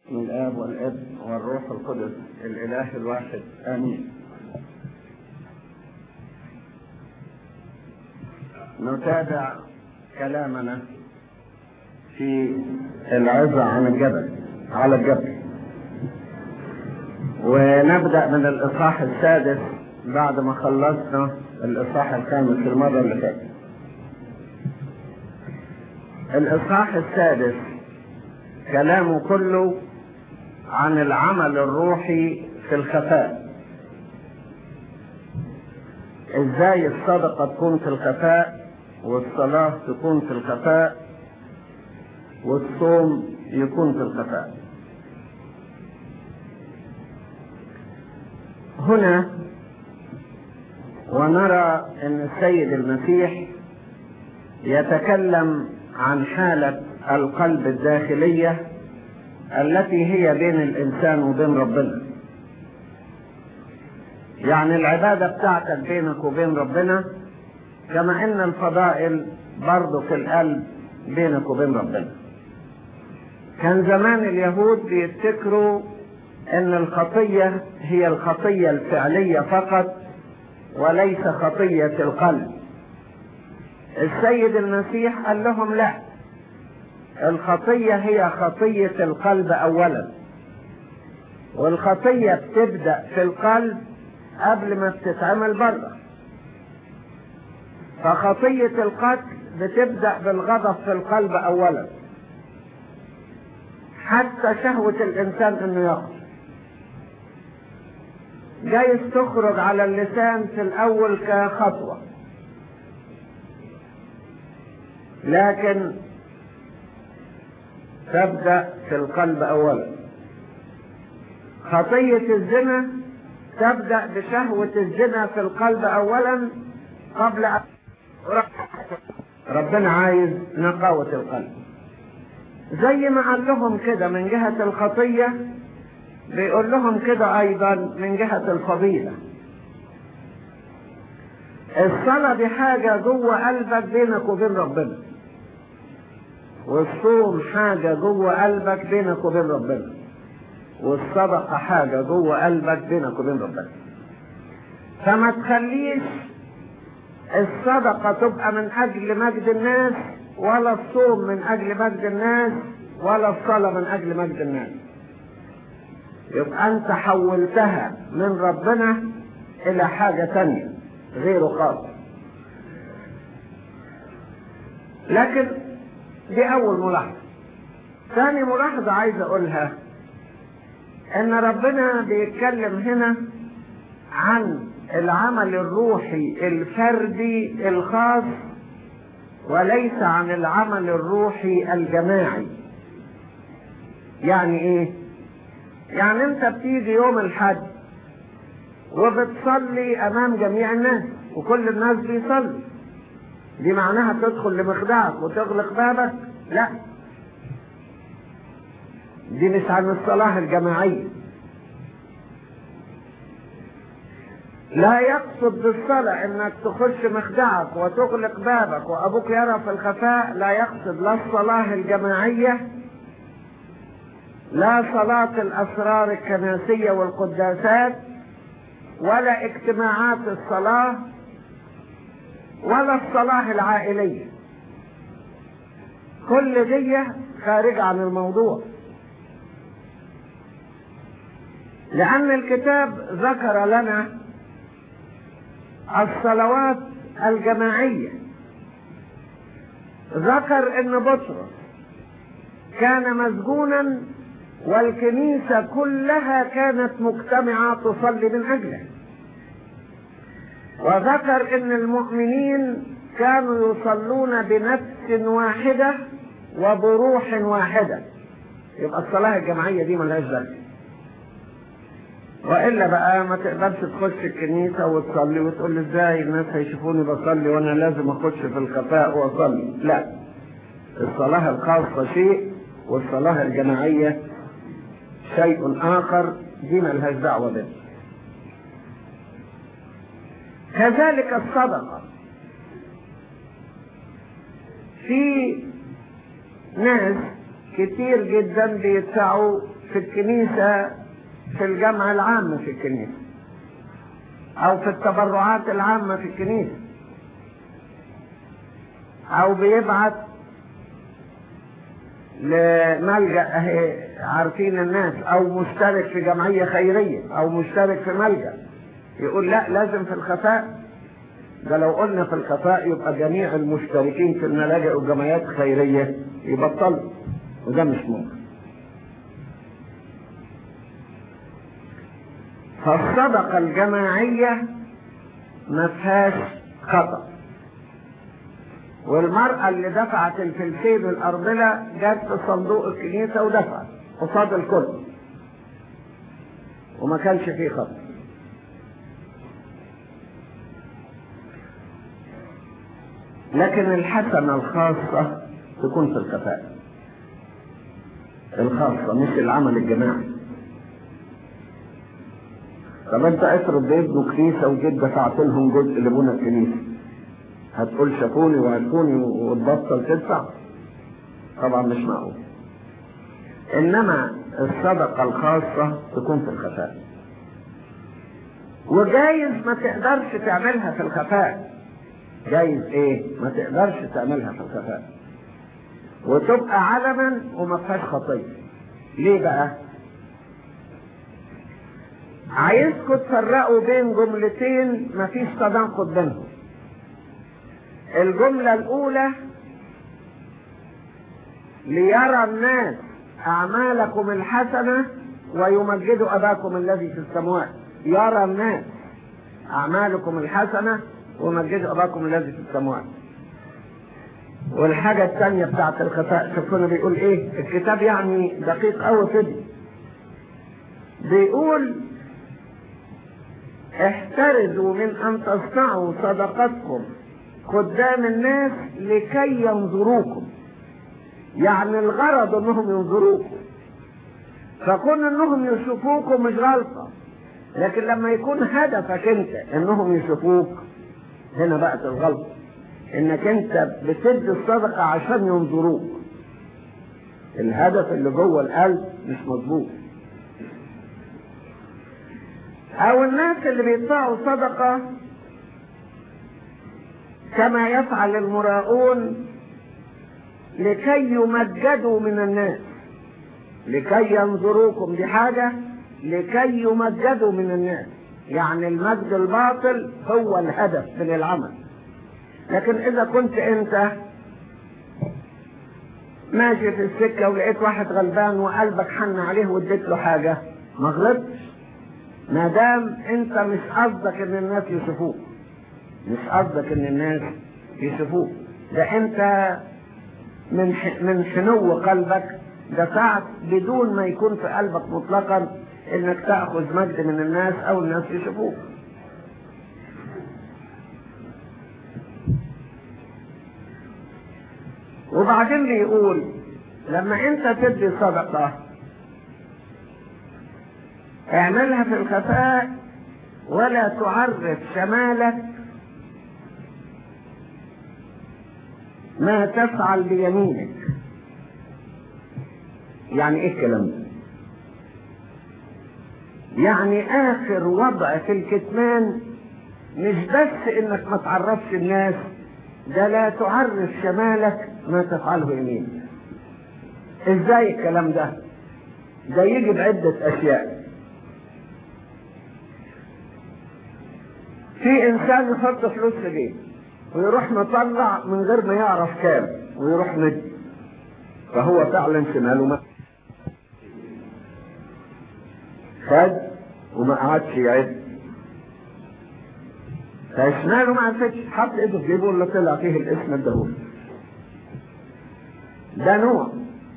من الآب والابن والروح القدس الإله الواحد آمين نتابع كلامنا في العظة عن الجبل على الجبل ونبدأ من الإصحاح السادس بعد ما خلصنا الإصحاح الخامس المرة اللي فاتت الإصحاح السادس كلامه كله عن العمل الروحي في الخفاء ازاي الصدقة تكون في الخفاء والصلاة تكون في الخفاء والصوم يكون في الخفاء هنا ونرى ان السيد المسيح يتكلم عن حالة القلب الداخلية التي هي بين الإنسان وبين ربنا يعني العبادة بتاعتك بينك وبين ربنا كما ان الفضائل برضه في القلب بينك وبين ربنا كان زمان اليهود بيفتكروا ان الخطية هي الخطية الفعلية فقط وليس خطية القلب السيد المسيح قال لهم لا الخطية هي خطية القلب أولا والخطية بتبدأ في القلب قبل ما بتتعمل بره فخطية القتل بتبدأ بالغضب في القلب أولا حتى شهوة الإنسان إنه يقتل جايز تخرج على اللسان في الأول كخطوة لكن تبدأ في القلب أولا خطية الزنا تبدأ بشهوة الزنا في القلب أولا قبل أن ربنا عايز نقاوة القلب زي ما قال لهم كده من جهة الخطية بيقول لهم كده أيضا من جهة الفضيلة الصلاة دي حاجة جوه قلبك بينك وبين ربنا والصوم حاجة جوه قلبك بينك وبين ربنا والصدقة حاجة جوه قلبك بينك وبين ربنا فما تخليش الصدقة تبقى من أجل مجد الناس ولا الصوم من أجل مجد الناس ولا الصلاة من أجل مجد الناس يبقى أنت حولتها من ربنا إلى حاجة تانية غير خاص لكن دي أول ملاحظة ثاني ملاحظة عايز أقولها إن ربنا بيتكلم هنا عن العمل الروحي الفردي الخاص وليس عن العمل الروحي الجماعي يعني ايه يعني انت بتيجي يوم الحج وبتصلي امام جميع الناس وكل الناس بيصلي دي معناها تدخل لمخدعك وتغلق بابك لا دي مش عن الصلاة الجماعية لا يقصد بالصلاة انك تخش مخدعك وتغلق بابك وابوك يرى في الخفاء لا يقصد لا الصلاة الجماعية لا صلاة الاسرار الكنسية والقداسات ولا اجتماعات الصلاة ولا الصلاة العائلية كل دي خارج عن الموضوع لأن الكتاب ذكر لنا الصلوات الجماعية ذكر ان بطرس كان مسجونا والكنيسة كلها كانت مجتمعة تصلي من اجله وذكر ان المؤمنين كانوا يصلون بنفس واحدة وبروح واحدة يبقى الصلاة الجماعية دي ملهاش ذلك والا بقى ما تقدرش تخش الكنيسه وتصلي وتقول ازاي الناس هيشوفوني بصلي وانا لازم اخش في الخفاء واصلي لا الصلاه الخاصه شيء والصلاه الجماعيه شيء اخر دي ملهاش دعوه به كذلك الصدقه في ناس كتير جدا بيدفعوا في الكنيسة في الجامعة العامة في الكنيسة أو في التبرعات العامة في الكنيسة أو بيبعت لملجأ أهي عارفين الناس أو مشترك في جمعية خيرية أو مشترك في ملجأ يقول لا لازم في الخفاء ده لو قلنا في الخفاء يبقى جميع المشتركين في الملاجئ والجمعيات الخيرية يبطلوا وده مش ممكن فالصدقة الجماعية ما فيهاش خطأ والمرأة اللي دفعت الفلسين الأرضلة جت في صندوق الكنيسة ودفعت قصاد الكل وما كانش فيه خطأ لكن الحسنة الخاصة تكون في الكفاءة الخاصة مش العمل الجماعي طب انت افرض بيبنوا كنيسة وجيت دفعت لهم جزء لبنى الكنيسة هتقول شافوني وعرفوني وتبطل تدفع طبعا مش معقول انما الصدقة الخاصة تكون في الخفاء وجايز ما تقدرش تعملها في الخفاء جايز ايه ما تقدرش تعملها في الخفاء وتبقى علما وما فيهاش خطيه ليه بقى عايزكم تفرقوا بين جملتين مفيش تناقض بينهم الجملة الأولى ليرى الناس أعمالكم الحسنة ويمجدوا أباكم الذي في السماوات يرى الناس أعمالكم الحسنة ومجدوا أباكم الذي في السماوات والحاجة الثانية بتاعت الخفاء شوفونا بيقول إيه الكتاب يعني دقيق أوي كده بيقول احترزوا من أن تصنعوا صدقتكم قدام الناس لكي ينظروكم يعني الغرض انهم ينظروكم فكون انهم يشوفوكم مش غلطة لكن لما يكون هدفك انت انهم يشوفوك هنا بقت الغلطة انك انت بتدي الصدقة عشان ينظروك الهدف اللي جوه القلب مش مظبوط او الناس اللي بيدفعوا صدقة كما يفعل المراؤون لكي يمجدوا من الناس لكي ينظروكم دي حاجة لكي يمجدوا من الناس يعني المجد الباطل هو الهدف من العمل لكن اذا كنت انت ماشي في السكة ولقيت واحد غلبان وقلبك حن عليه واديت له حاجة ما غلطتش ما دام انت مش قصدك ان الناس يشوفوك مش قصدك ان الناس يشوفوك ده انت من من حنو قلبك دفعت بدون ما يكون في قلبك مطلقا انك تاخذ مجد من الناس او الناس يشوفوك وبعدين بيقول لما انت تدي صدقه اعملها في الخفاء ولا تعرف شمالك ما تفعل بيمينك يعني ايه الكلام ده يعني اخر وضع في الكتمان مش بس انك ما تعرفش الناس ده لا تعرف شمالك ما تفعله يمينك ازاي الكلام ده ده يجي بعدة اشياء في انسان يحط فلوس في جيبه ويروح مطلع من غير ما يعرف كام ويروح مدي فهو فعلا شماله ما خد وما قعدش يعد فشماله ما عرفتش حط ايده في جيبه اللي طلع فيه الاسم الدهون ده نوع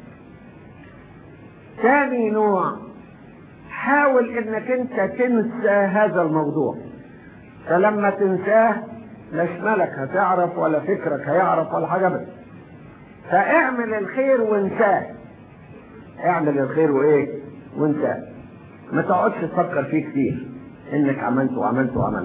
ثاني نوع حاول انك انت تنسى هذا الموضوع فلما تنساه لا شمالك هتعرف ولا فكرك هيعرف ولا حاجه بس فاعمل الخير وانساه اعمل الخير وايه وانساه ما تقعدش تفكر فيه كتير انك عملت وعملت وعملت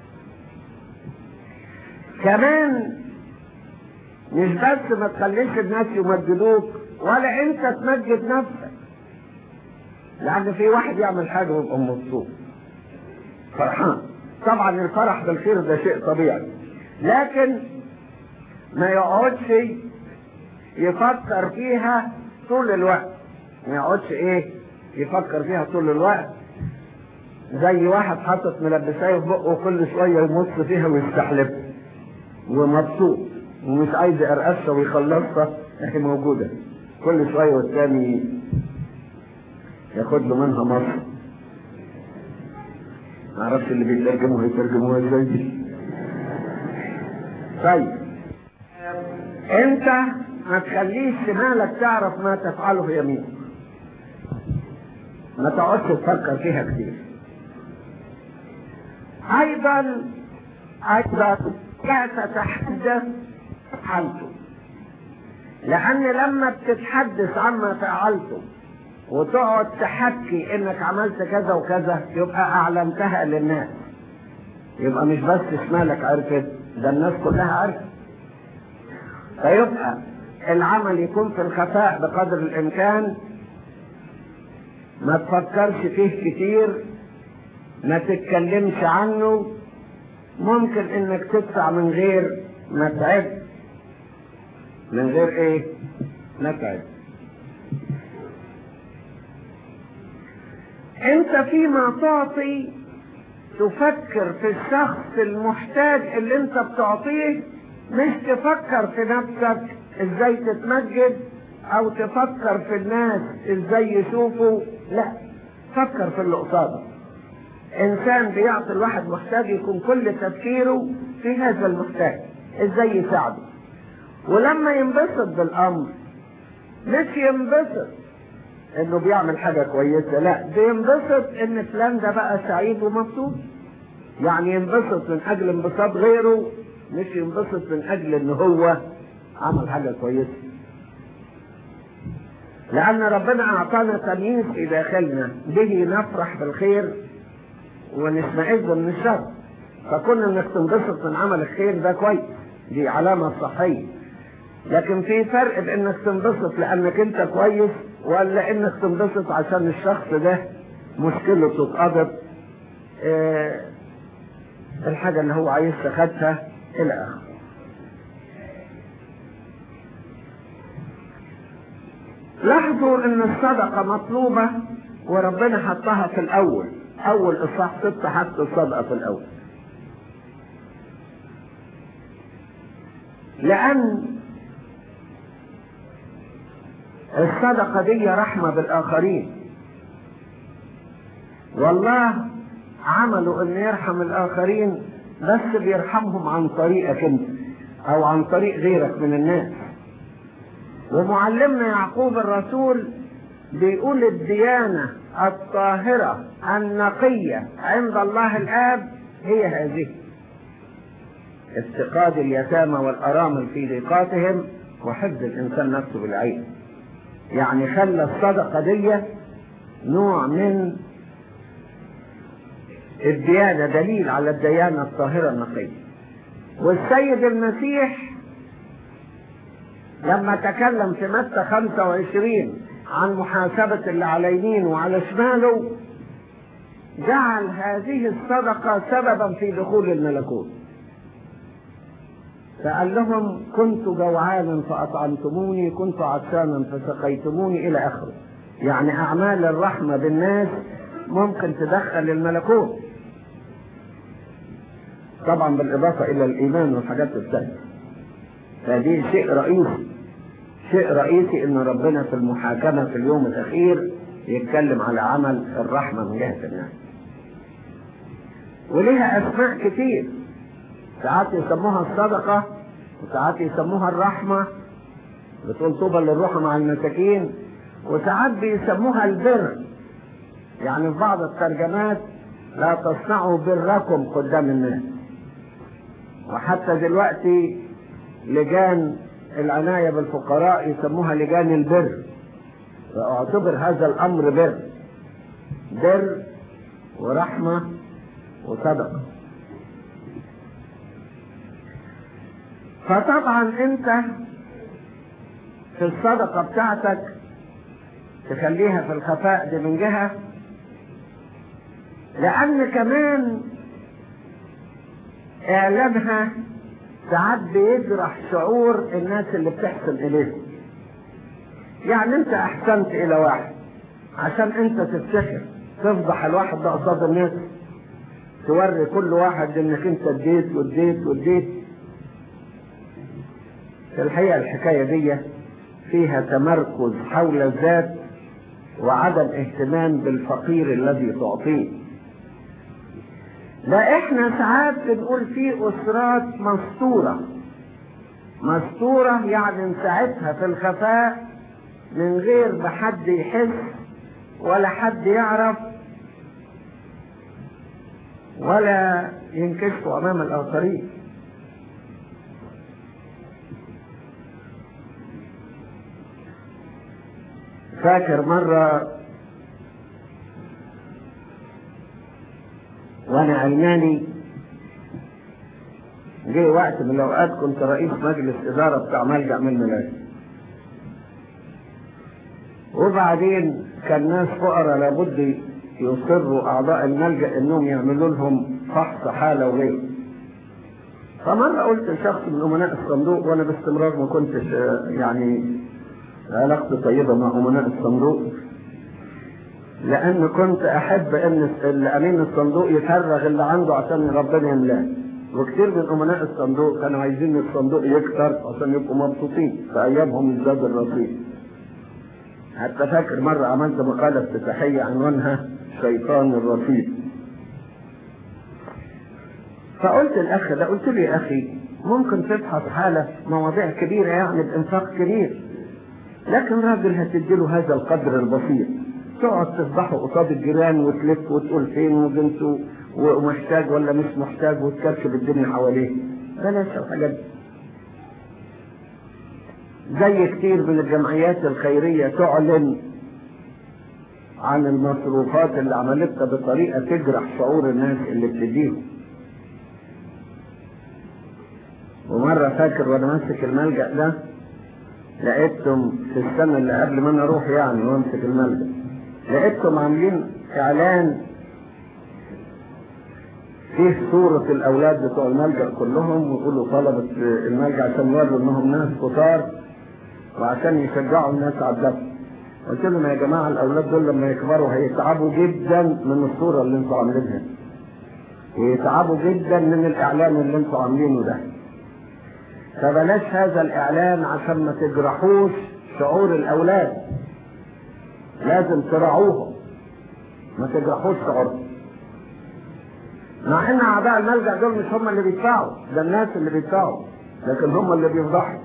كمان مش بس ما تخليش الناس يمجدوك ولا انت تمجد نفسك لان في واحد يعمل حاجه ويبقى مبسوط فرحان طبعا الفرح بالخير ده شيء طبيعي لكن ما يقعدش يفكر فيها طول الوقت ما يقعدش ايه يفكر فيها طول الوقت زي واحد حاطط ملبسايه في بقه كل شويه يمص فيها ويستحلب ومبسوط ومش عايز يقرقشها ويخلصها اهي موجوده كل شويه والتاني ياخد له منها مصر ما اعرفش اللي بيترجموا هيترجموها ازاي دي طيب انت ما تخليش شمالك تعرف ما تفعله يمينك ما تقعدش تفكر فيها كتير ايضا ايضا لا تتحدث حالته لان لما بتتحدث عما فعلته وتقعد تحكي انك عملت كذا وكذا يبقى اعلمتها للناس يبقى مش بس شمالك عرفت ده الناس كلها عرفت فيبقى العمل يكون في الخفاء بقدر الامكان ما تفكرش فيه كتير ما تتكلمش عنه ممكن انك تدفع من غير ما تعب من غير ايه ما تعب انت فيما تعطي تفكر في الشخص المحتاج اللي انت بتعطيه مش تفكر في نفسك ازاي تتمجد او تفكر في الناس ازاي يشوفوا لا فكر في اللي قصادك انسان بيعطي الواحد محتاج يكون كل تفكيره في هذا المحتاج ازاي يساعده ولما ينبسط بالامر مش ينبسط انه بيعمل حاجه كويسه لا بينبسط ان فلان ده بقى سعيد ومبسوط يعني ينبسط من اجل انبساط غيره مش ينبسط من اجل ان هو عمل حاجه كويسه لان ربنا اعطانا تمييز في داخلنا به نفرح بالخير ونشمئز من الشر فكون انك تنبسط من عمل الخير ده كويس دي علامه صحيه لكن في فرق بانك تنبسط لانك انت كويس ولا انك تنبسط عشان الشخص ده مشكلته اتقضت اه الحاجه اللي هو عايزها خدها الى اخره لاحظوا ان الصدقه مطلوبه وربنا حطها في الاول اول اصحاح ستة حط الصدقه في الاول لان الصدقة دي رحمة بالآخرين والله عملوا ان يرحم الآخرين بس بيرحمهم عن طريقك انت او عن طريق غيرك من الناس ومعلمنا يعقوب الرسول بيقول الديانة الطاهرة النقية عند الله الآب هي هذه افتقاد اليتامى والأرامل في ضيقاتهم وحفظ الإنسان نفسه بالعين يعني خلى الصدقة دي نوع من الديانة دليل على الديانة الطاهرة النقية والسيد المسيح لما تكلم في متى 25 عن محاسبة اللي على يمينه وعلى شماله جعل هذه الصدقة سببا في دخول الملكوت فقال لهم كنت جوعانا فأطعمتموني كنت عطشانا فسقيتموني إلى آخره يعني أعمال الرحمة بالناس ممكن تدخل الملكوت طبعا بالإضافة إلى الإيمان والحاجات الثانية فدي شيء رئيسي شيء رئيسي إن ربنا في المحاكمة في اليوم الأخير يتكلم على عمل الرحمة من جهة الناس ولها أسماء كتير ساعات يسموها الصدقة وساعات يسموها الرحمة بتقول طوبى للروح مع المساكين وساعات بيسموها البر يعني في بعض الترجمات لا تصنعوا بركم قدام الناس وحتى دلوقتي لجان العناية بالفقراء يسموها لجان البر فاعتبر هذا الأمر بر بر ورحمة وصدقة فطبعا انت في الصدقة بتاعتك تخليها في الخفاء دي من جهة لأن كمان إعلانها ساعات بيجرح شعور الناس اللي بتحسن إليهم يعني أنت أحسنت إلى واحد عشان أنت تفتخر تفضح الواحد ده قصاد الناس توري كل واحد انك انت اديت واديت واديت في الحقيقة الحكاية دي فيها تمركز حول الذات وعدم اهتمام بالفقير الذي تعطيه لا احنا ساعات بنقول في اسرات مستورة مستورة يعني نساعدها في الخفاء من غير ما حد يحس ولا حد يعرف ولا ينكشفوا امام الاخرين فاكر مرة وانا علماني جه وقت من الاوقات كنت رئيس مجلس ادارة بتاع ملجأ من الملاجئ وبعدين كان ناس فقراء لابد يصروا اعضاء الملجأ انهم يعملوا لهم فحص حالة وغيره فمرة قلت لشخص من امناء الصندوق وانا باستمرار ما كنتش يعني علاقتي طيبة مع امناء الصندوق لان كنت احب ان امين الصندوق يفرغ اللي عنده عشان ربنا يملاه وكثير من امناء الصندوق كانوا عايزين الصندوق يكتر عشان يبقوا مبسوطين في ايامهم يزداد الرصيد حتى فاكر مرة عملت مقالة افتتاحية عنوانها شيطان الرصيد فقلت الاخ ده قلت له يا اخي ممكن تبحث حالة مواضيع كبيرة يعني بانفاق كبير لكن راجل هتديله هذا القدر البسيط تقعد تفضحه قصاد الجيران وتلف وتقول فين وبنته ومحتاج ولا مش محتاج وتكركب الدنيا حواليه بلاش الحاجات دي زي كتير من الجمعيات الخيرية تعلن عن المصروفات اللي عملتها بطريقة تجرح شعور الناس اللي بتديهم ومرة فاكر وانا ماسك الملجأ ده لقيتهم في السنة اللي قبل ما انا اروح يعني وامسك الملجأ لقيتهم عاملين اعلان فيه صورة الاولاد بتوع الملجأ كلهم ويقولوا طلبة الملجأ عشان يوروا انهم ناس كتار وعشان يشجعوا الناس على الدفع قلت لهم يا جماعة الاولاد دول لما يكبروا هيتعبوا جدا من الصورة اللي انتوا عاملينها ويتعبوا جدا من الاعلان اللي انتوا عاملينه ده فبلاش هذا الاعلان عشان ما تجرحوش شعور الاولاد لازم تراعوهم ما تجرحوش شعورهم مع ان اعضاء الملجأ دول مش هم اللي بيدفعوا ده الناس اللي بيدفعوا لكن هم اللي بيفضحوا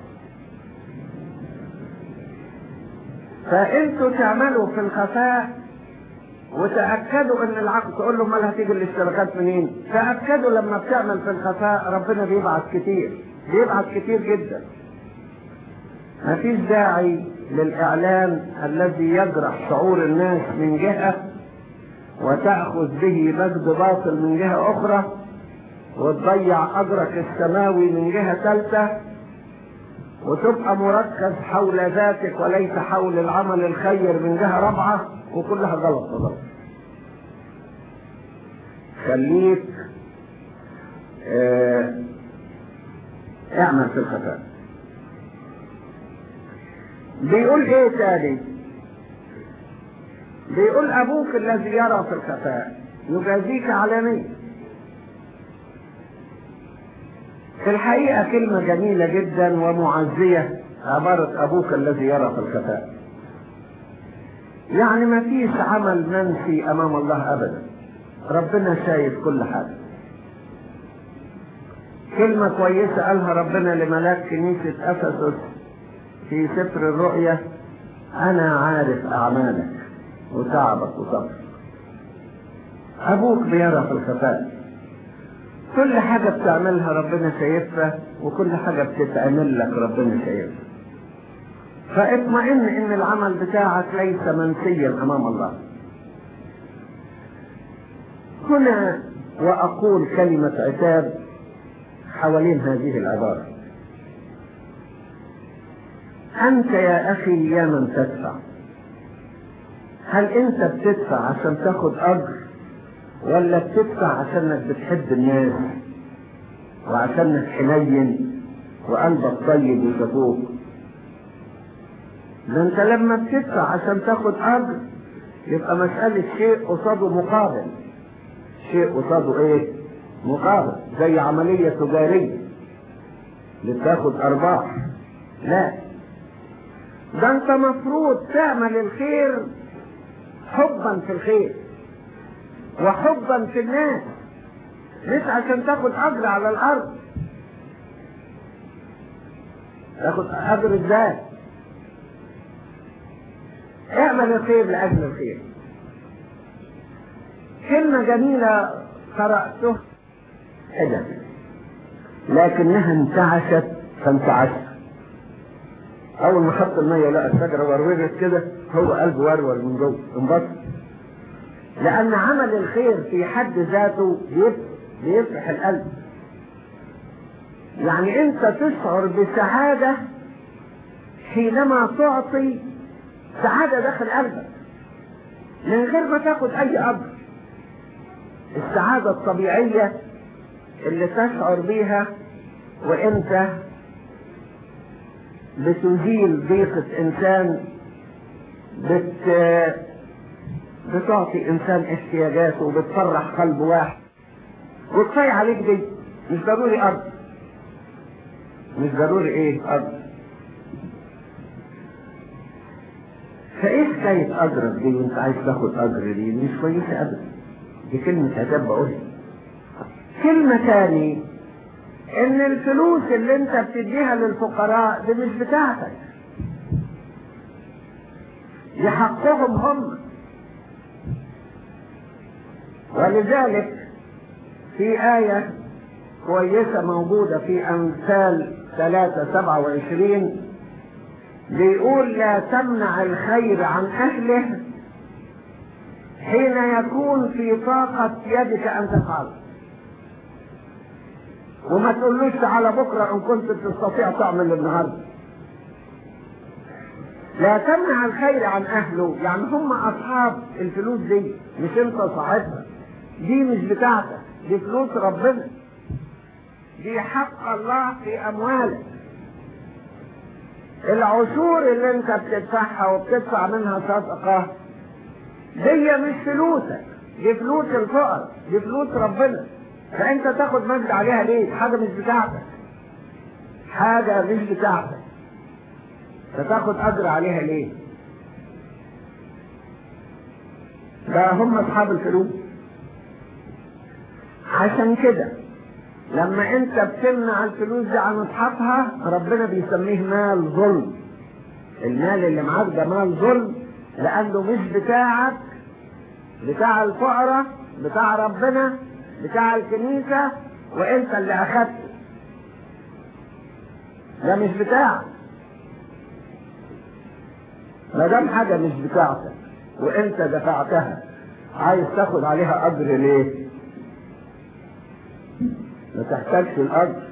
فانتوا تعملوا في الخفاء وتأكدوا ان العقد تقول له امال هتيجي الاشتراكات منين تأكدوا لما بتعمل في الخفاء ربنا بيبعت كتير بيبعت كتير جدا مفيش داعي للاعلان الذي يجرح شعور الناس من جهة وتأخذ به مجد باطل من جهة اخرى وتضيع اجرك السماوي من جهة ثالثة وتبقى مركز حول ذاتك وليس حول العمل الخير من جهة رابعة وكلها غلط غلط خليك اه اعمل في الخفاء بيقول ايه تاني بيقول ابوك الذي يرى في الخفاء يجازيك علانيا في الحقيقة كلمة جميلة جدا ومعزية عبارة أبوك الذي يرى في الخفاء يعني ما فيش عمل منسي أمام الله أبدا ربنا شايف كل حاجة كلمة كويسة قالها ربنا لملاك كنيسة أفسس في سفر الرؤيا أنا عارف أعمالك وتعبك وصبرك أبوك بيرى في الخفاء كل حاجة بتعملها ربنا شايفها وكل حاجة بتتعمل لك ربنا شايفها فاطمئن ان العمل بتاعك ليس منسيا امام الله هنا واقول كلمة عتاب حوالين هذه العبارة انت يا اخي يا من تدفع هل انت بتدفع عشان تاخد اجر ولا بتدفع عشانك بتحب الناس وعشانك حنين وقلبك طيب وشفوق ده انت لما بتدفع عشان تاخد اجر يبقى مسألة شيء قصاده مقابل شيء قصاده ايه مقابل زي عملية تجارية لتاخد ارباح لا ده انت مفروض تعمل الخير حبا في الخير وحبا في الناس مش عشان تاخد اجر على الارض تاخد اجر ازاي اعمل الخير لاجل الخير كلمة جميلة قرأته كده لكنها انتعشت فانتعشت اول ما حط المية لقى الشجرة ورورت كده هو قلبه ورور من جوه انبسط لان عمل الخير في حد ذاته بيفرح القلب يعني انت تشعر بسعادة حينما تعطي سعادة داخل قلبك من غير ما تاخد اي امر السعادة الطبيعية اللي تشعر بيها وانت بتزيل ضيقة انسان بت بتعطي انسان احتياجاته وبتفرح قلب واحد وكفاية عليك دي مش ضروري ارض مش ضروري ايه ارض فايه حكاية اجرك دي وانت عايز تاخد اجر دي مش كويسة ابدا دي كلمة عتاب بقولها كلمة تاني ان الفلوس اللي انت بتديها للفقراء دي مش بتاعتك دي حقهم هم ولذلك في آية كويسة موجودة في أمثال ثلاثة سبعة وعشرين بيقول لا تمنع الخير عن أهله حين يكون في طاقة يدك أن تفعله وما تقولوش تعالى بكرة إن كنت تستطيع تعمل النهاردة لا تمنع الخير عن أهله يعني هم أصحاب الفلوس دي مش أنت صاحبها دي مش بتاعتك دي فلوس ربنا دي حق الله في أموالك العشور اللي انت بتدفعها وبتدفع منها صدقة دي مش فلوسك دي فلوس الفقر دي فلوس ربنا فانت تاخد مجد عليها ليه حاجة مش بتاعتك حاجة مش بتاعتك فتاخد اجر عليها ليه ده هم اصحاب الفلوس عشان كده لما انت بتمنع الفلوس دي عن اصحابها ربنا بيسميه مال ظلم المال اللي معاك ده مال ظلم لانه مش بتاعك بتاع الفقراء بتاع ربنا بتاع الكنيسة وانت اللي اخدته ده مش بتاعك ما دام حاجة مش بتاعتك وانت دفعتها عايز تاخد عليها اجر ليه ما تحتاجش الأجر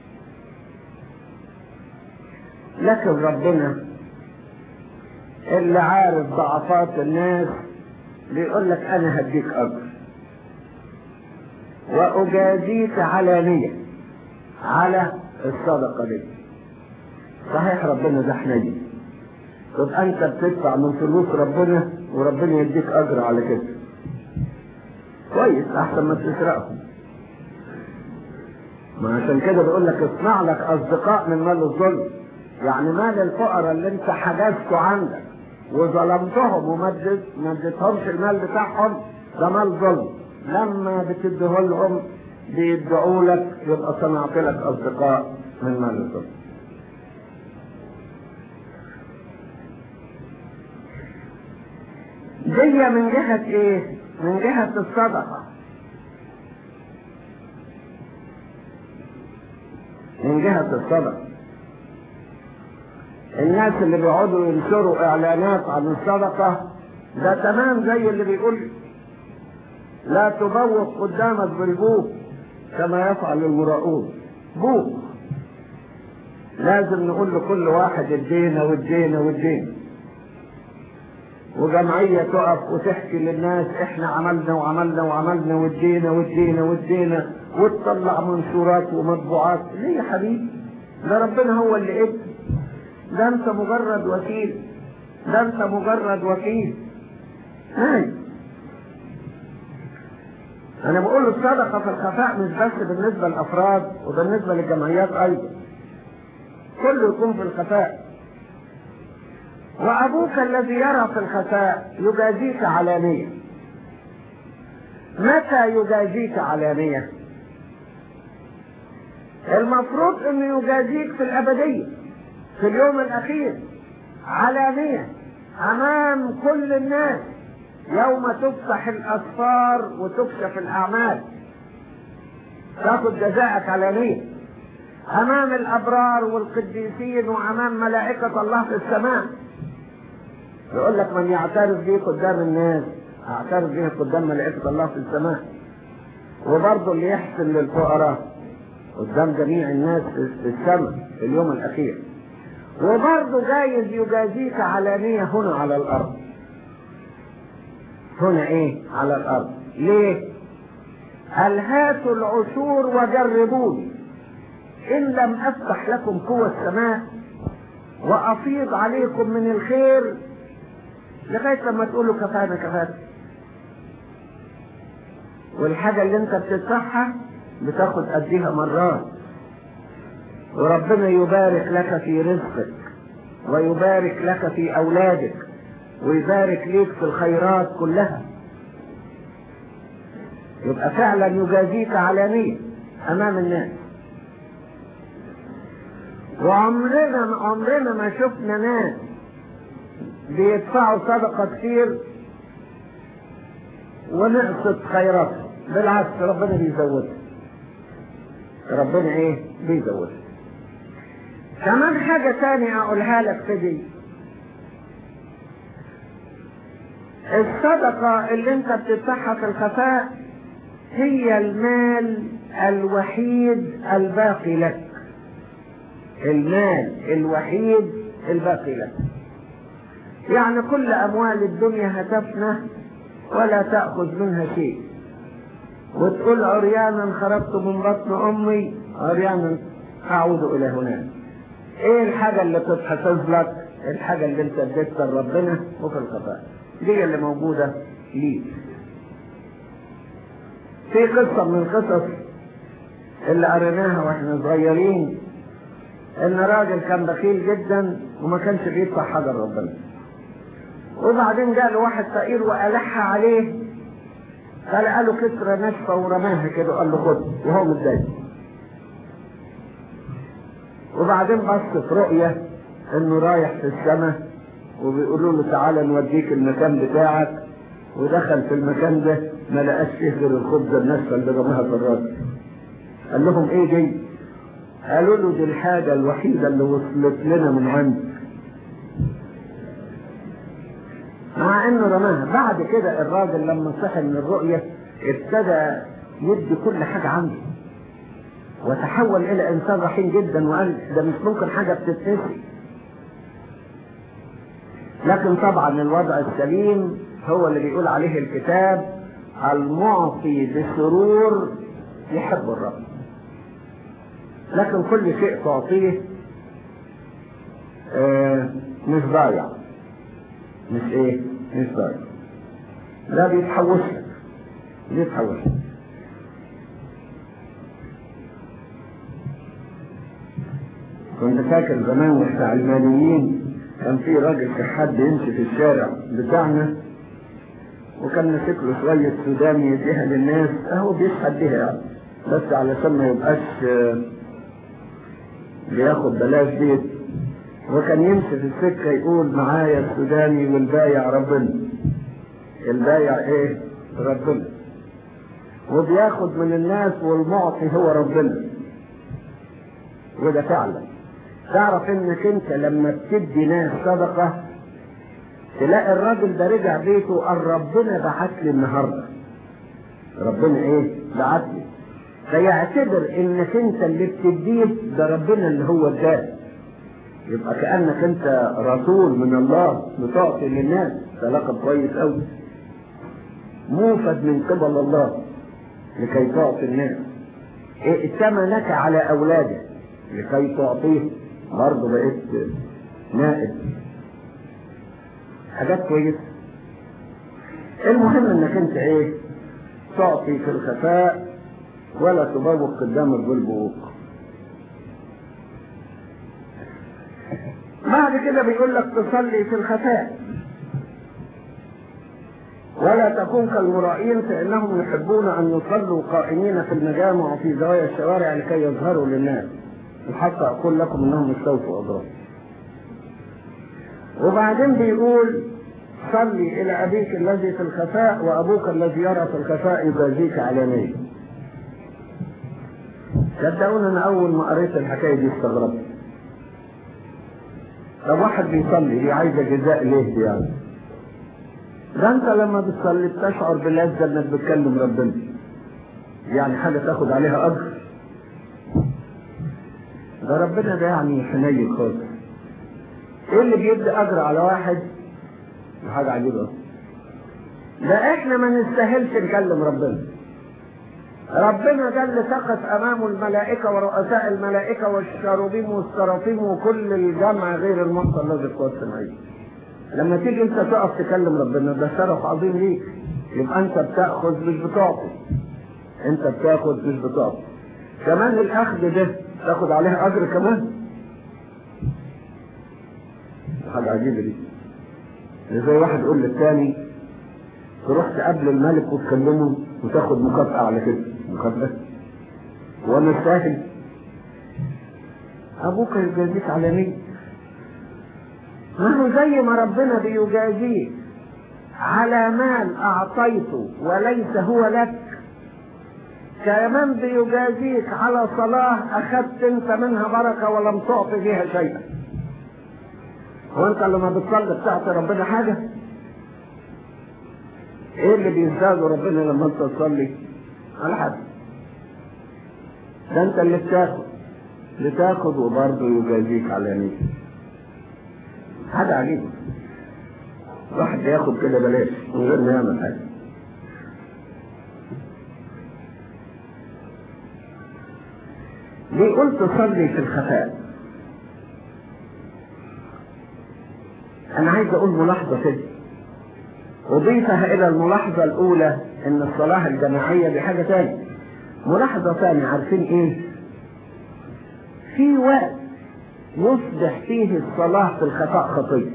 لكن ربنا اللي عارف ضعفات الناس بيقول لك أنا هديك أجر وأجازيك علانية على الصدقة دي صحيح ربنا ده حنين طب أنت بتدفع من فلوس ربنا وربنا يديك أجر على كده كويس أحسن ما تسرقهم ما عشان كده بقول لك اصنع لك اصدقاء من مال الظلم يعني مال الفقراء اللي انت حجزته عندك وظلمتهم وما اديتهمش المال بتاعهم ده مال ظلم لما بتديه لهم بيدعوا لك يبقى صنعت لك اصدقاء من مال الظلم دي من جهة ايه؟ من جهة الصدقة من جهة الصدقة الناس اللي بيقعدوا ينشروا اعلانات عن الصدقة ده تمام زي اللي بيقول لا تبوق قدامك بالبوق كما يفعل المراؤون بوق لازم نقول لكل واحد ادينا وادينا وادينا وجمعية تقف وتحكي للناس احنا عملنا وعملنا وعملنا وادينا وادينا وادينا وتطلع منشورات ومطبوعات ليه يا حبيبي ده ربنا هو اللي ادى ده انت مجرد وكيل ده انت مجرد وكيل هاي انا بقول الصدقه في الخفاء مش بس بالنسبه للافراد وبالنسبه للجمعيات ايضا كله يكون في الخفاء وابوك الذي يرى في الخفاء يجازيك علانيه متى يجازيك علانيه المفروض انه يجازيك في الابديه في اليوم الاخير علانيه امام كل الناس يوم تفتح الاسفار وتكشف الاعمال تاخذ جزاءك علانيه امام الابرار والقديسين وامام ملائكه الله في السماء يقول لك من يعترف به قدام الناس اعترف به قدام ملائكه الله في السماء وبرضه اللي يحسن للفقراء قدام جميع الناس في السماء في اليوم الاخير وبرضه جايز يجازيك علانيه هنا على الارض هنا ايه على الارض ليه هل هاتوا العشور وجربوني ان لم افتح لكم قوى السماء وافيض عليكم من الخير لغايه لما تقولوا كفانا كفانا والحاجه اللي انت بتدفعها بتاخد قديها مرات وربنا يبارك لك في رزقك ويبارك لك في اولادك ويبارك ليك في الخيرات كلها يبقى فعلا يجازيك علانية امام الناس وعمرنا عمرنا ما شفنا ناس بيدفعوا صدقة كتير ونقصت خيراتهم بالعكس ربنا بيزودها ربنا ايه بيزودها كمان حاجة تانية اقولها لك في دي الصدقة اللي انت بتدفعها في الخفاء هي المال الوحيد الباقي لك المال الوحيد الباقي لك يعني كل اموال الدنيا هتفنى ولا تأخذ منها شيء وتقول عريانا خرجت من بطن امي عريانا اعود الى هناك ايه الحاجة اللي تتحفظ لك الحاجة اللي انت اديتها لربنا وفي الخفاء دي اللي موجودة ليك في قصة من القصص اللي قريناها واحنا صغيرين ان راجل كان بخيل جدا وما كانش بيدفع حاجة لربنا وبعدين جاء له واحد فقير وألح عليه قال له كسرة ناشفة ورماها كده قال له خد وهو متضايق وبعدين بص في رؤية انه رايح في السماء وبيقولوا له تعالى نوديك المكان بتاعك ودخل في المكان ده ما لقاش فيه غير الخبزة الناشفة اللي رماها في الراجل قال لهم ايه دي؟ قالوا له دي الحاجة الوحيدة اللي وصلت لنا من عندك مع انه رماها بعد كده الراجل لما صحي من الرؤية ابتدى يدي كل حاجة عنده وتحول الى انسان رحيم جدا وقال ده مش ممكن حاجة بتتنسي لكن طبعا الوضع السليم هو اللي بيقول عليه الكتاب المعطي بسرور يحب الرب لكن كل شيء تعطيه آه مش ضايع مش ايه مش ضايع لا بيتحوش لك بيتحوش لك كنت فاكر زمان واحنا علمانيين كان في راجل شحات بيمشي في الشارع بتاعنا وكان ماسك له شوية سوداني يديها للناس اهو بيشحت بيها يعني بس علشان ما يبقاش بياخد بلاش بيت وكان يمشي في السكة يقول معايا السوداني والبايع ربنا البايع ايه ربنا وبياخد من الناس والمعطي هو ربنا وده فعلا تعرف انك انت لما بتدي ناس صدقة تلاقي الراجل ده رجع بيته قال ربنا بعت لي النهارده ربنا ايه بعت لي فيعتبر انك انت اللي بتديه ده ربنا اللي هو اداه يبقى كأنك انت رسول من الله بتعطي للناس ده لقب كويس قوي موفد من قبل الله لكي تعطي الناس ائتمنك على اولاده لكي تعطيه برضه بقيت نائب حاجات كويسه المهم انك انت ايه تعطي في الخفاء ولا تبوق قدامك بالبوق بعد كده بيقول لك تصلي في الخفاء ولا تكون كالمرائين فانهم يحبون ان يصلوا قائمين في المجامع وفي زوايا الشوارع لكي يظهروا للناس الحق اقول لكم انهم استوفوا اجرهم وبعدين بيقول صلي الى ابيك الذي في الخفاء وابوك الذي يرى في الخفاء يجازيك علانيا صدقوني انا اول ما قريت الحكايه دي استغربت طب واحد بيصلي دي عايزه جزاء ليه دي يعني ده انت لما بتصلي بتشعر باللذه انك بتكلم ربنا يعني حاجه تاخد عليها اجر ده ربنا ده يعني حنين خالص ايه اللي بيدي اجر على واحد حاجه عجيبه ده احنا ما نستاهلش نكلم ربنا ربنا ده اللي سقط امامه الملائكه ورؤساء الملائكه والشاروبيم والسرافيم وكل الجمع غير المقصى الذي قوت عليه لما تيجي انت تقف تكلم ربنا ده شرف عظيم ليك يبقى انت بتاخذ مش بتعطي انت بتاخذ مش بتعطي كمان الاخذ ده تاخد عليه اجر كمان حاجه عجيبه دي زي واحد يقول للتاني تروح تقابل الملك وتكلمه وتاخد مكافأة على كده مكافأة وانا ساهل ابوك يجازيك على مين ما هو زي ما ربنا بيجازيك على مال اعطيته وليس هو لك كمان بيجازيك على صلاة اخذت انت منها بركة ولم تعطي فيها شيئا هو انت لما بتصلي بتعطي ربنا حاجة ايه اللي بيزداد ربنا لما انت تصلي على حد ده انت اللي بتاخد بتاخد وبرضه يجازيك على نية حاجة عجيبة واحد ياخد كده بلاش من غير ما يعمل حاجة ليه قلت صلي في الخفاء انا عايز اقول ملاحظة كده اضيفها الى الملاحظة الاولى ان الصلاة الجماعية دي حاجة تانية ملاحظة تانية عارفين ايه في وقت يصبح فيه الصلاة في الخفاء خطية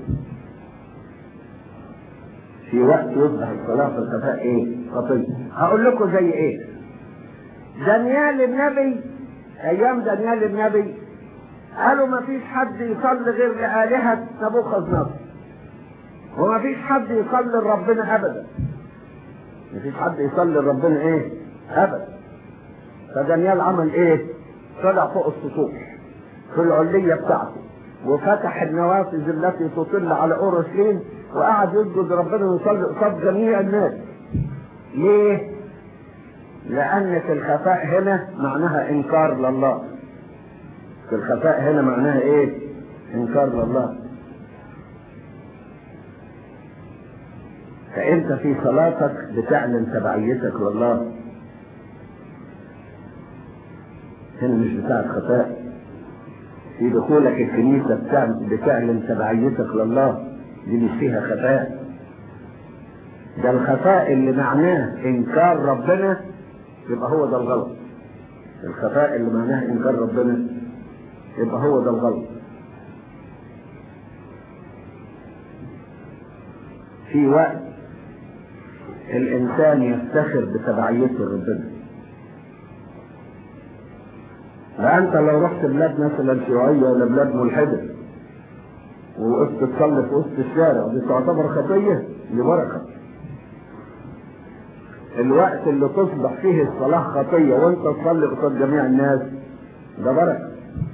في وقت يصبح الصلاة في الخفاء ايه خطية هقول لكم زي ايه دانيال النبي ايام دانيال النبي قالوا ما فيش حد يصلي غير لآلهة نبوخذ نصر وما فيش حد يصلي لربنا ابدا ما فيش حد يصلي لربنا ايه ابدا فدانيال عمل ايه طلع فوق السطوح في العلية بتاعته وفتح النوافذ التي تطل على اورشليم وقعد يسجد ربنا ويصلي قصاد جميع الناس ليه لان في الخفاء هنا معناها انكار لله في الخفاء هنا معناها ايه انكار لله فانت في صلاتك بتعلن تبعيتك لله هنا مش بتاعت خفاء في دخولك الكنيسة بتعلن تبعيتك لله دي مش فيها خفاء ده الخفاء اللي معناه انكار ربنا يبقى هو ده الغلط الخفاء اللي معناه انكار ربنا يبقى هو ده الغلط في وقت الانسان يفتخر بتبعيته لربنا لا انت لو رحت بلاد مثلا شيوعية ولا بلاد ملحدة ووقفت تصلي في وسط الشارع دي تعتبر خطية دي بركة الوقت اللي تصبح فيه الصلاة خطية وانت تصلي قصاد جميع الناس ده بركة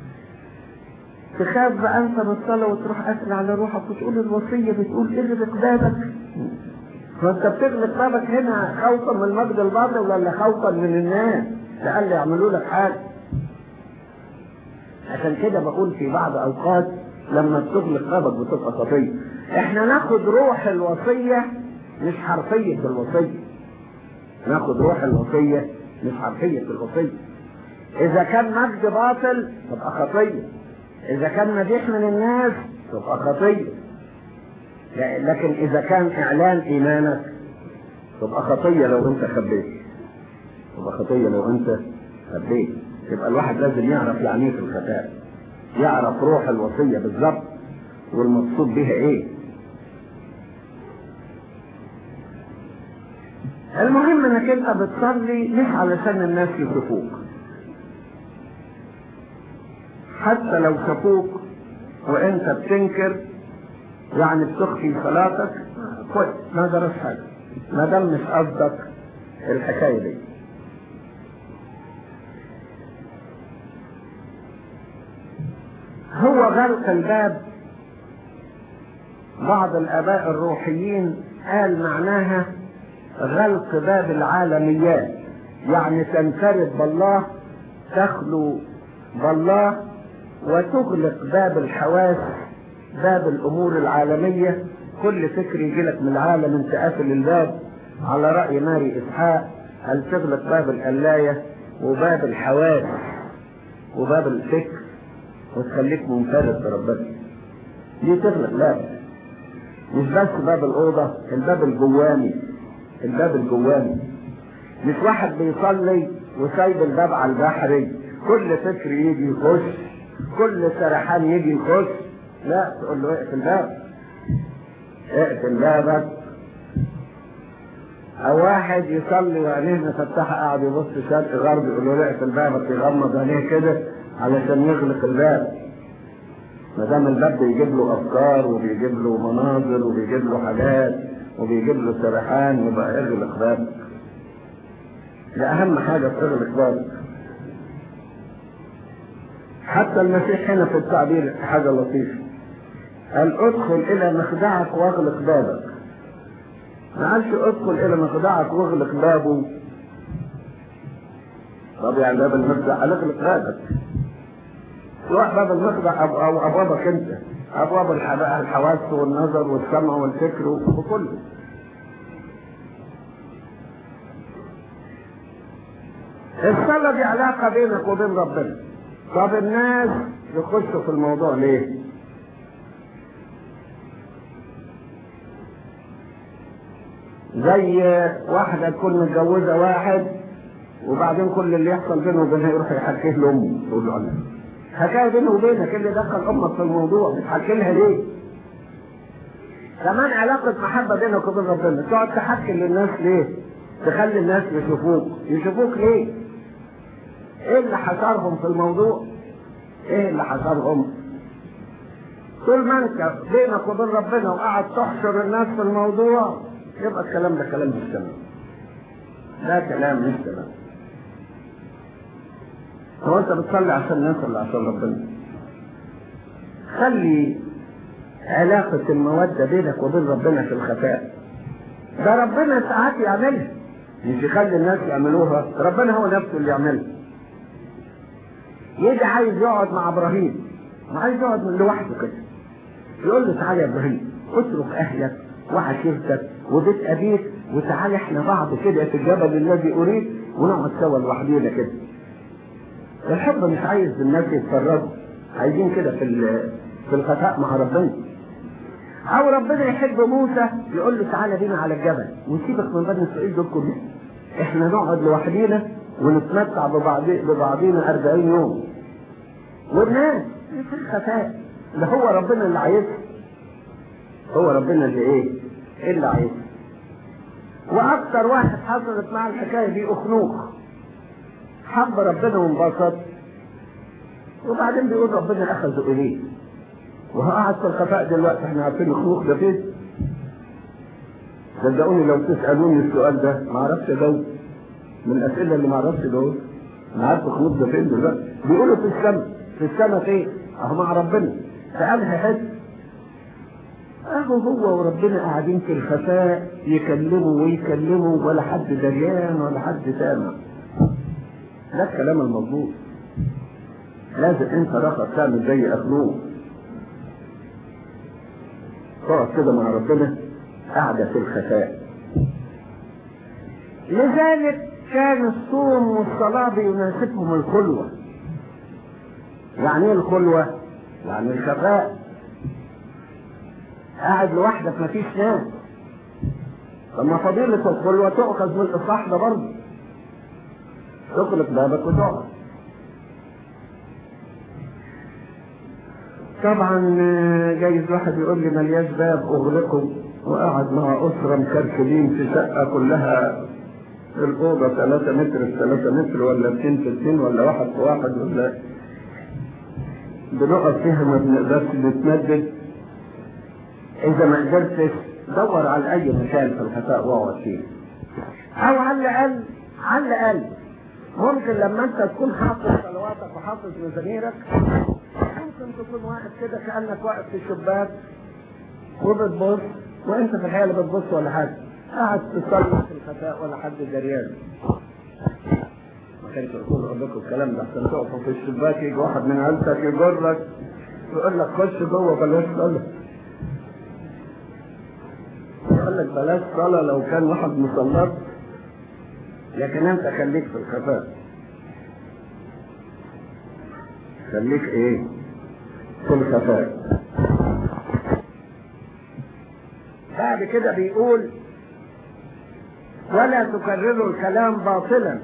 تخاف بقى انت من الصلاة وتروح قافل على روحك وتقول الوصية بتقول اغلق بابك فانت بتغلق بابك هنا خوفا من المجد الباطل ولا خوفا من الناس لألا يعملوا لك حاجة عشان كده بقول في بعض اوقات لما بتغلق بابك بتبقى خطيه احنا ناخد روح الوصيه مش حرفيه الوصيه ناخد روح الوصيه مش حرفيه الوصيه اذا كان مجد باطل تبقى خطيه اذا كان مديح من الناس تبقى خطيه لكن اذا كان اعلان ايمانك تبقى خطيه لو انت خبيت تبقى خطيه لو انت خبيت يبقى الواحد لازم يعرف يعني ايه في الخفاء يعرف روح الوصيه بالظبط والمقصود بها ايه المهم انك انت بتصلي مش علشان الناس يشوفوك حتى لو شافوك وانت بتنكر يعني بتخفي صلاتك كويس ما جراش حاجه ما دام مش قصدك الحكايه دي هو غلق الباب بعض الاباء الروحيين قال معناها غلق باب العالميات يعني تنفرد بالله تخلو بالله وتغلق باب الحواس باب الامور العالميه كل فكر يجي لك من العالم انت قافل الباب على راي ماري اسحاق هل تغلق باب القلايه وباب الحواس وباب الفكر وتخليك منفرد بربنا دي تغلق باب مش بس باب الاوضه الباب الجواني الباب الجواني مش واحد بيصلي وسايب الباب على البحري كل فكر يجي يخش كل سرحان يجي يخش لا تقول له اقفل الباب اقفل بابك او واحد يصلي وعينيه مفتحه قاعد يبص شرق غرب يقول له اقفل بابك يغمض عينيه كده علشان يغلق الباب ما دام الباب بيجيب له افكار وبيجيب له مناظر وبيجيب له حاجات وبيجيب له سرحان يبقى اغلق بابك ده اهم حاجه تغلق بابك حتى المسيح هنا في التعبير حاجه لطيفه قال ادخل الى مخدعك واغلق بابك ما قالش ادخل الى مخدعك واغلق بابه طب يعني باب المخدع اغلق بابك سواء باب المخدع او, أو ابوابك انت ابواب الحواس والنظر والسمع والفكر وكله الصلاة دي علاقة بينك وبين ربنا طب الناس يخشوا في الموضوع ليه؟ زي واحدة تكون متجوزة واحد وبعدين كل اللي يحصل بينه وبينها يروح يحكيه لأمه يقول له أنا حكاية بينه وبينك اللي دخل أمك في الموضوع بتحكي لها ليه؟ كمان علاقة محبة بينك وبين ربنا تقعد تحكي للناس ليه؟ تخلي الناس يشوفوك يشوفوك ليه؟ ايه اللي حصرهم في الموضوع؟ ايه اللي حصرهم؟ طول ما انت بينك وبين ربنا وقاعد تحشر الناس في الموضوع يبقى الكلام ده كلام مش تمام. ده كلام مش تمام. هو انت بتصلي عشان الناس ولا عشان ربنا؟ خلي علاقة المودة بينك وبين ربنا في الخفاء. ده ربنا ساعات يعملها. مش يخلي الناس يعملوها، ربنا هو نفسه اللي يعملها. يجي عايز يقعد مع ابراهيم عايز يقعد من لوحده كده يقول له تعالى يا ابراهيم اترك اهلك وعشيرتك وبيت ابيك وتعالى احنا بعض كده في الجبل الذي اريد ونقعد سوا لوحدينا كده الحب مش عايز الناس يتفرجوا عايزين كده في في الخفاء مع ربنا او ربنا يحب موسى يقول له تعالى بينا على الجبل ونسيبك من بني اسرائيل دول كلهم احنا نقعد لوحدينا ونتمتع ببعضي ببعضينا 40 يوم والناس في الخفاء ده هو ربنا اللي عايزها هو ربنا اللي ايه اللي عايزها واكثر واحد حصلت مع الحكايه دي اخنوخ حب ربنا وانبسط وبعدين بيقول ربنا اخذه اليه وهو قاعد في الخفاء دلوقتي احنا عارفين اخنوخ ده فين صدقوني لو تسالوني السؤال ده ما اعرفش اجاوب من الاسئله اللي ما اعرفش اجاوب انا عارف اخنوخ ده فين دلوقتي بيقولوا في السماء في السماء فين اهو مع ربنا فقالها حد اهو هو وربنا قاعدين في الخفاء يكلموا ويكلموا ولا حد دريان ولا حد سامع ده الكلام المظبوط لازم انت رخص تعمل زي اخنوخ تقعد كده مع ربنا قاعدة في الخفاء لذلك كان الصوم والصلاة بيناسبهم الخلوة يعني ايه الخلوة؟ يعني الخفاء قاعد لوحدك مفيش ناس طب ما فضيلة الخلوة تؤخذ من الإصلاح ده برضه تغلق بابك وتقعد طبعا جايز واحد يقول لي ملياش باب اغلقه وقعد مع اسره مكركبين في شقه كلها الاوضه 3 متر في 3 متر ولا 2 في 2 ولا واحد في واحد ولا بنقعد فيها ما بنقدرش نتمدد اذا ما قدرتش دور على اي مكان في الخفاء واقعد فيه او على الاقل على الاقل ممكن لما انت تكون حافظ صلواتك وحافظ مزاميرك ممكن تكون واقف كده كانك واقف في الشباك وبتبص وانت في الحقيقه لا بتبص ولا حاجه قاعد تصلي في الخفاء ولا حد دريان ما كانش يقول اقول لكم الكلام ده عشان تقفوا في الشباك يجي واحد من عيلتك يجرك يقول لك خش جوه بلاش صلاه يقول لك بلاش صلاه لو كان واحد مصلات لكن انت خليك في الخفاء خليك ايه في الخفاء بعد كده بيقول ولا تكرروا الكلام باطلا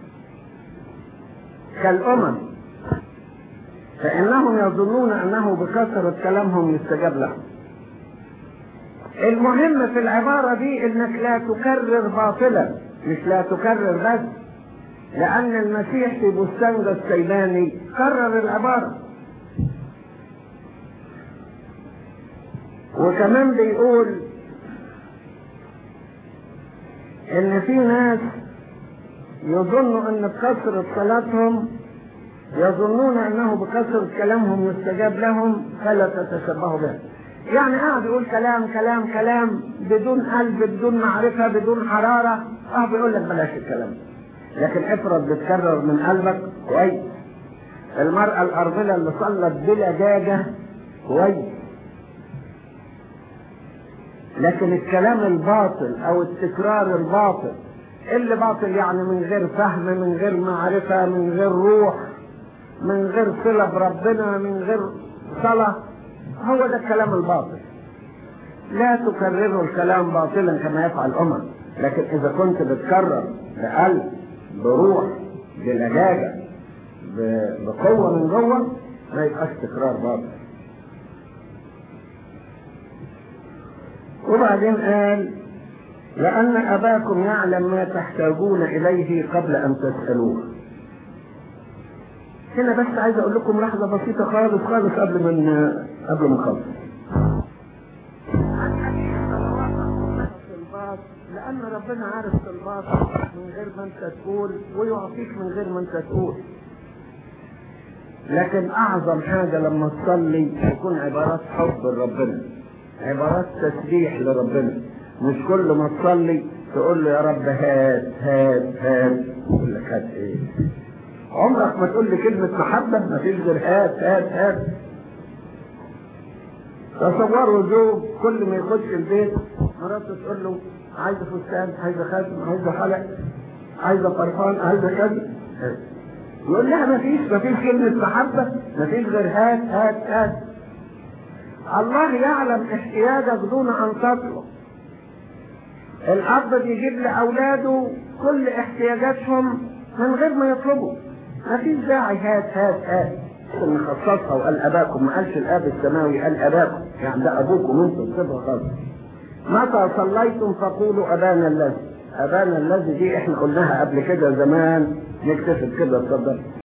كالأمم فإنهم يظنون أنه بكثرة كلامهم يستجاب لهم المهم في العبارة دي إنك لا تكرر باطلا مش لا تكرر بس لأن المسيح في بستان السيباني كرر العبارة وكمان بيقول ان في ناس يظنوا ان بكثرة صلاتهم يظنون انه بكثرة كلامهم يستجاب لهم فلا تتشبهوا به يعني قاعد يقول كلام كلام كلام بدون قلب بدون معرفة بدون حرارة اه بيقول لك بلاش الكلام لكن افرض بتكرر من قلبك كويس المرأة الأرملة اللي صلت بلا داجة كويس لكن الكلام الباطل او التكرار الباطل اللي باطل يعني من غير فهم من غير معرفة من غير روح من غير صلة بربنا من غير صلاة هو ده الكلام الباطل لا تكرروا الكلام باطلا كما يفعل الأمم لكن إذا كنت بتكرر بقلب بروح بلجاجة بقوة من جوه ما يبقاش تكرار باطل وبعدين قال لأن أباكم يعلم ما تحتاجون إليه قبل أن تسألوه هنا بس عايز أقول لكم لحظة بسيطة خالص خالص قبل من قبل ما نخلص لأن ربنا عارف طلباتك من غير ما أنت تقول ويعطيك من غير ما أنت تقول لكن أعظم حاجة لما تصلي تكون عبارات حب لربنا عبارات تسبيح لربنا مش كل ما تصلي تقول له يا رب هات هات هات يقول لك هات ايه عمرك ما تقول لي كلمة محبة ما فيش غير هات هات هات تصوروا زوج كل ما يخش البيت مراته تقول له عايزه فستان عايزه خاتم عايزه حلق عايزه فرفان عايزه كذا يقول لها ما فيش ما فيش كلمة محبة ما فيش غير هات هات هات الله يعلم احتياجك دون ان تطلب الاب بيجيب لاولاده كل احتياجاتهم من غير ما يطلبوا ما فيش داعي هات هات هات نخصصها وقال اباكم ما قالش الاب السماوي قال اباكم يعني ده ابوكم انتم صفه خاصه متى صليتم فقولوا ابانا الذي ابانا الذي دي احنا قلناها قبل كده زمان نكتشف كده اتفضل